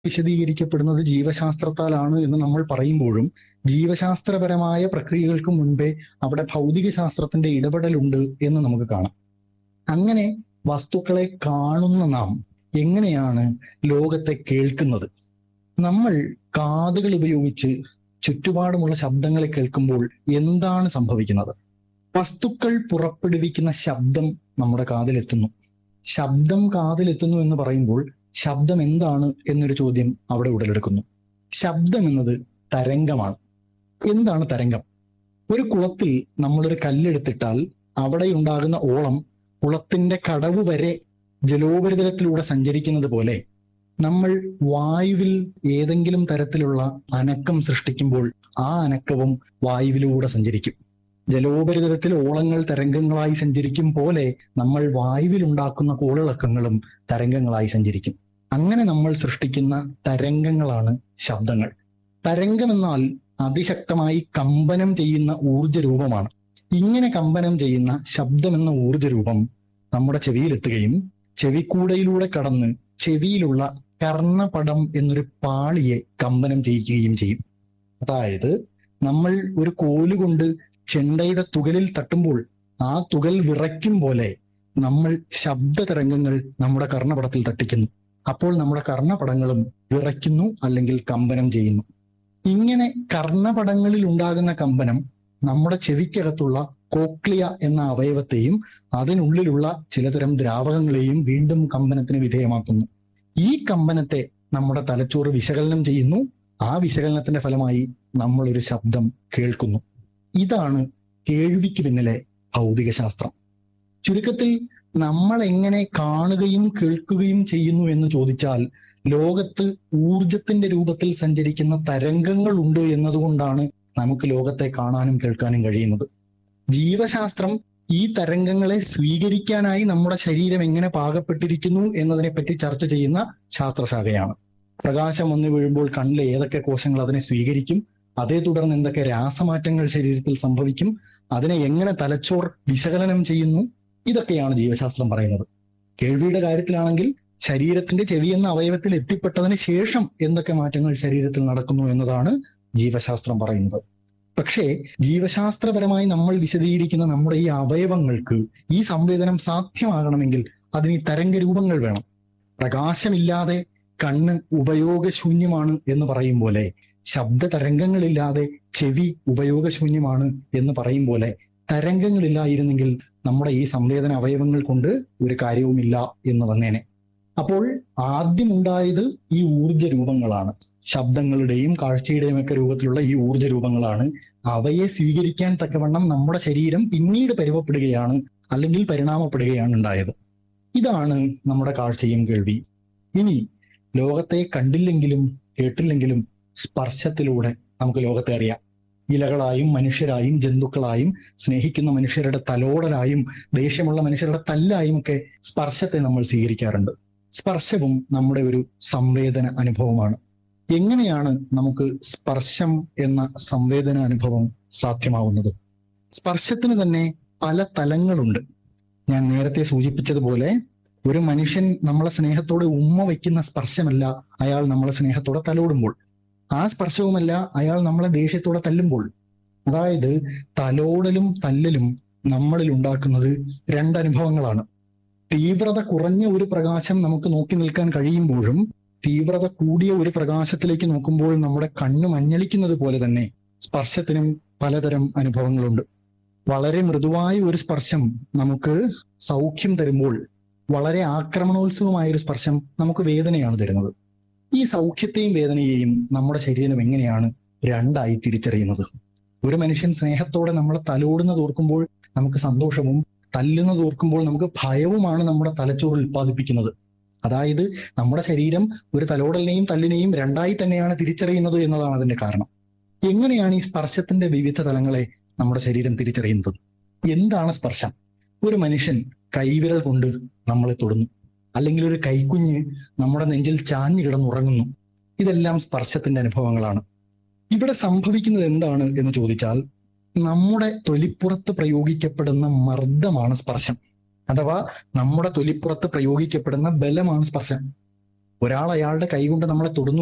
വിശദീകരിക്കപ്പെടുന്നത് ജീവശാസ്ത്രത്താലാണ് എന്ന് നമ്മൾ പറയുമ്പോഴും ജീവശാസ്ത്രപരമായ പ്രക്രിയകൾക്ക് മുൻപേ അവിടെ ഭൗതിക ശാസ്ത്രത്തിന്റെ ഇടപെടലുണ്ട് എന്ന് നമുക്ക് കാണാം അങ്ങനെ വസ്തുക്കളെ കാണുന്ന നാം എങ്ങനെയാണ് ലോകത്തെ കേൾക്കുന്നത് നമ്മൾ കാതുകൾ ഉപയോഗിച്ച് ചുറ്റുപാടുമുള്ള ശബ്ദങ്ങളെ കേൾക്കുമ്പോൾ എന്താണ് സംഭവിക്കുന്നത് വസ്തുക്കൾ പുറപ്പെടുവിക്കുന്ന ശബ്ദം നമ്മുടെ കാതിലെത്തുന്നു ശബ്ദം കാതിലെത്തുന്നു എന്ന് പറയുമ്പോൾ ശബ്ദം എന്താണ് എന്നൊരു ചോദ്യം അവിടെ ഉടലെടുക്കുന്നു ശബ്ദം എന്നത് തരംഗമാണ് എന്താണ് തരംഗം ഒരു കുളത്തിൽ നമ്മളൊരു കല്ലെടുത്തിട്ടാൽ അവിടെ ഉണ്ടാകുന്ന ഓളം കുളത്തിന്റെ കടവ് വരെ ജലോപരിതലത്തിലൂടെ സഞ്ചരിക്കുന്നത് പോലെ നമ്മൾ വായുവിൽ ഏതെങ്കിലും തരത്തിലുള്ള അനക്കം സൃഷ്ടിക്കുമ്പോൾ ആ അനക്കവും വായുവിലൂടെ സഞ്ചരിക്കും ജലോപരിതലത്തിൽ ഓളങ്ങൾ തരംഗങ്ങളായി സഞ്ചരിക്കും പോലെ നമ്മൾ വായുവിൽ ഉണ്ടാക്കുന്ന കോളിളക്കങ്ങളും തരംഗങ്ങളായി സഞ്ചരിക്കും അങ്ങനെ നമ്മൾ സൃഷ്ടിക്കുന്ന തരംഗങ്ങളാണ് ശബ്ദങ്ങൾ തരംഗം എന്നാൽ അതിശക്തമായി കമ്പനം ചെയ്യുന്ന ഊർജ രൂപമാണ് ഇങ്ങനെ കമ്പനം ചെയ്യുന്ന ശബ്ദം എന്ന ഊർജ രൂപം നമ്മുടെ ചെവിയിലെത്തുകയും ചെവിക്കൂടയിലൂടെ കടന്ന് ചെവിയിലുള്ള കർണപടം എന്നൊരു പാളിയെ കമ്പനം ചെയ്യിക്കുകയും ചെയ്യും അതായത് നമ്മൾ ഒരു കോലുകൊണ്ട് ചെണ്ടയുടെ തുകലിൽ തട്ടുമ്പോൾ ആ തുകൽ വിറയ്ക്കും പോലെ നമ്മൾ ശബ്ദ തരംഗങ്ങൾ നമ്മുടെ കർണപടത്തിൽ തട്ടിക്കുന്നു അപ്പോൾ നമ്മുടെ കർണപടങ്ങളും വിറയ്ക്കുന്നു അല്ലെങ്കിൽ കമ്പനം ചെയ്യുന്നു ഇങ്ങനെ കർണപടങ്ങളിൽ ഉണ്ടാകുന്ന കമ്പനം നമ്മുടെ ചെവിക്കകത്തുള്ള കോക്ലിയ എന്ന അവയവത്തെയും അതിനുള്ളിലുള്ള ചിലതരം ദ്രാവകങ്ങളെയും വീണ്ടും കമ്പനത്തിന് വിധേയമാക്കുന്നു ഈ കമ്പനത്തെ നമ്മുടെ തലച്ചോറ് വിശകലനം ചെയ്യുന്നു ആ വിശകലനത്തിന്റെ ഫലമായി നമ്മൾ ഒരു ശബ്ദം കേൾക്കുന്നു ഇതാണ് കേൾവിക്ക് പിന്നിലെ ഭൗതിക ശാസ്ത്രം ചുരുക്കത്തിൽ നമ്മൾ എങ്ങനെ കാണുകയും കേൾക്കുകയും ചെയ്യുന്നു എന്ന് ചോദിച്ചാൽ ലോകത്ത് ഊർജത്തിന്റെ രൂപത്തിൽ സഞ്ചരിക്കുന്ന തരംഗങ്ങൾ ഉണ്ട് എന്നതുകൊണ്ടാണ് നമുക്ക് ലോകത്തെ കാണാനും കേൾക്കാനും കഴിയുന്നത് ജീവശാസ്ത്രം ഈ തരംഗങ്ങളെ സ്വീകരിക്കാനായി നമ്മുടെ ശരീരം എങ്ങനെ പാകപ്പെട്ടിരിക്കുന്നു എന്നതിനെപ്പറ്റി ചർച്ച ചെയ്യുന്ന ശാസ്ത്രശാഖയാണ് പ്രകാശം വന്നു വീഴുമ്പോൾ കണ്ണിലെ ഏതൊക്കെ കോശങ്ങൾ അതിനെ സ്വീകരിക്കും അതേ തുടർന്ന് എന്തൊക്കെ രാസമാറ്റങ്ങൾ ശരീരത്തിൽ സംഭവിക്കും അതിനെ എങ്ങനെ തലച്ചോർ വിശകലനം ചെയ്യുന്നു ഇതൊക്കെയാണ് ജീവശാസ്ത്രം പറയുന്നത് കേൾവിയുടെ കാര്യത്തിലാണെങ്കിൽ ശരീരത്തിന്റെ ചെവി എന്ന അവയവത്തിൽ എത്തിപ്പെട്ടതിന് ശേഷം എന്തൊക്കെ മാറ്റങ്ങൾ ശരീരത്തിൽ നടക്കുന്നു എന്നതാണ് ജീവശാസ്ത്രം പറയുന്നത് പക്ഷേ ജീവശാസ്ത്രപരമായി നമ്മൾ വിശദീകരിക്കുന്ന നമ്മുടെ ഈ അവയവങ്ങൾക്ക് ഈ സംവേദനം സാധ്യമാകണമെങ്കിൽ അതിന് ഈ തരംഗ രൂപങ്ങൾ വേണം പ്രകാശമില്ലാതെ കണ്ണ് ഉപയോഗശൂന്യമാണ് എന്ന് പറയും പോലെ ശബ്ദ തരംഗങ്ങളില്ലാതെ ചെവി ഉപയോഗശൂന്യമാണ് എന്ന് പറയും പോലെ തരംഗങ്ങളില്ലായിരുന്നെങ്കിൽ നമ്മുടെ ഈ സംവേദന അവയവങ്ങൾ കൊണ്ട് ഒരു കാര്യവുമില്ല എന്ന് വന്നേനെ അപ്പോൾ ആദ്യം ഉണ്ടായത് ഈ ഊർജ രൂപങ്ങളാണ് ശബ്ദങ്ങളുടെയും കാഴ്ചയുടെയും ഒക്കെ രൂപത്തിലുള്ള ഈ ഊർജ രൂപങ്ങളാണ് അവയെ സ്വീകരിക്കാൻ തക്കവണ്ണം നമ്മുടെ ശരീരം പിന്നീട് പരുവപ്പെടുകയാണ് അല്ലെങ്കിൽ പരിണാമപ്പെടുകയാണ് ഉണ്ടായത് ഇതാണ് നമ്മുടെ കാഴ്ചയും കേൾവി ഇനി ലോകത്തെ കണ്ടില്ലെങ്കിലും കേട്ടില്ലെങ്കിലും സ്പർശത്തിലൂടെ നമുക്ക് ലോകത്തെ അറിയാം ഇലകളായും മനുഷ്യരായും ജന്തുക്കളായും സ്നേഹിക്കുന്ന മനുഷ്യരുടെ തലോടലായും ദേഷ്യമുള്ള മനുഷ്യരുടെ തല്ലായും ഒക്കെ സ്പർശത്തെ നമ്മൾ സ്വീകരിക്കാറുണ്ട് സ്പർശവും നമ്മുടെ ഒരു സംവേദന അനുഭവമാണ് എങ്ങനെയാണ് നമുക്ക് സ്പർശം എന്ന സംവേദന അനുഭവം സാധ്യമാവുന്നത് സ്പർശത്തിന് തന്നെ പല തലങ്ങളുണ്ട് ഞാൻ നേരത്തെ സൂചിപ്പിച്ചതുപോലെ ഒരു മനുഷ്യൻ നമ്മളെ സ്നേഹത്തോടെ ഉമ്മ വയ്ക്കുന്ന സ്പർശമല്ല അയാൾ നമ്മളെ സ്നേഹത്തോടെ തലോടുമ്പോൾ ആ സ്പർശവുമല്ല അയാൾ നമ്മളെ ദേഷ്യത്തോടെ തല്ലുമ്പോൾ അതായത് തലോടലും തല്ലലും നമ്മളിൽ ഉണ്ടാക്കുന്നത് രണ്ടനുഭവങ്ങളാണ് തീവ്രത കുറഞ്ഞ ഒരു പ്രകാശം നമുക്ക് നോക്കി നിൽക്കാൻ കഴിയുമ്പോഴും തീവ്രത കൂടിയ ഒരു പ്രകാശത്തിലേക്ക് നോക്കുമ്പോൾ നമ്മുടെ കണ്ണ് മഞ്ഞളിക്കുന്നത് പോലെ തന്നെ സ്പർശത്തിനും പലതരം അനുഭവങ്ങളുണ്ട് വളരെ മൃദുവായ ഒരു സ്പർശം നമുക്ക് സൗഖ്യം തരുമ്പോൾ വളരെ ആക്രമണോത്സുകമായ ഒരു സ്പർശം നമുക്ക് വേദനയാണ് തരുന്നത് ഈ സൗഖ്യത്തെയും വേദനയെയും നമ്മുടെ ശരീരം എങ്ങനെയാണ് രണ്ടായി തിരിച്ചറിയുന്നത് ഒരു മനുഷ്യൻ സ്നേഹത്തോടെ നമ്മളെ തലോടുന്നത് ഓർക്കുമ്പോൾ നമുക്ക് സന്തോഷവും തല്ലുന്നത് ഓർക്കുമ്പോൾ നമുക്ക് ഭയവുമാണ് നമ്മുടെ തലച്ചോറ് ഉൽപ്പാദിപ്പിക്കുന്നത് അതായത് നമ്മുടെ ശരീരം ഒരു തലോടലിനെയും തല്ലിനെയും രണ്ടായി തന്നെയാണ് തിരിച്ചറിയുന്നത് എന്നതാണ് അതിന്റെ കാരണം എങ്ങനെയാണ് ഈ സ്പർശത്തിന്റെ വിവിധ തലങ്ങളെ നമ്മുടെ ശരീരം തിരിച്ചറിയുന്നത് എന്താണ് സ്പർശം ഒരു മനുഷ്യൻ കൈവിരൽ കൊണ്ട് നമ്മളെ തൊടുന്നു അല്ലെങ്കിൽ ഒരു കൈക്കുഞ്ഞ് നമ്മുടെ നെഞ്ചിൽ ചാഞ്ഞു കിടന്നുറങ്ങുന്നു ഇതെല്ലാം സ്പർശത്തിന്റെ അനുഭവങ്ങളാണ് ഇവിടെ സംഭവിക്കുന്നത് എന്താണ് എന്ന് ചോദിച്ചാൽ നമ്മുടെ തൊലിപ്പുറത്ത് പ്രയോഗിക്കപ്പെടുന്ന മർദ്ദമാണ് സ്പർശം അഥവാ നമ്മുടെ തൊലിപ്പുറത്ത് പ്രയോഗിക്കപ്പെടുന്ന ബലമാണ് സ്പർശം ഒരാൾ അയാളുടെ കൈകൊണ്ട് നമ്മളെ തൊടുന്നു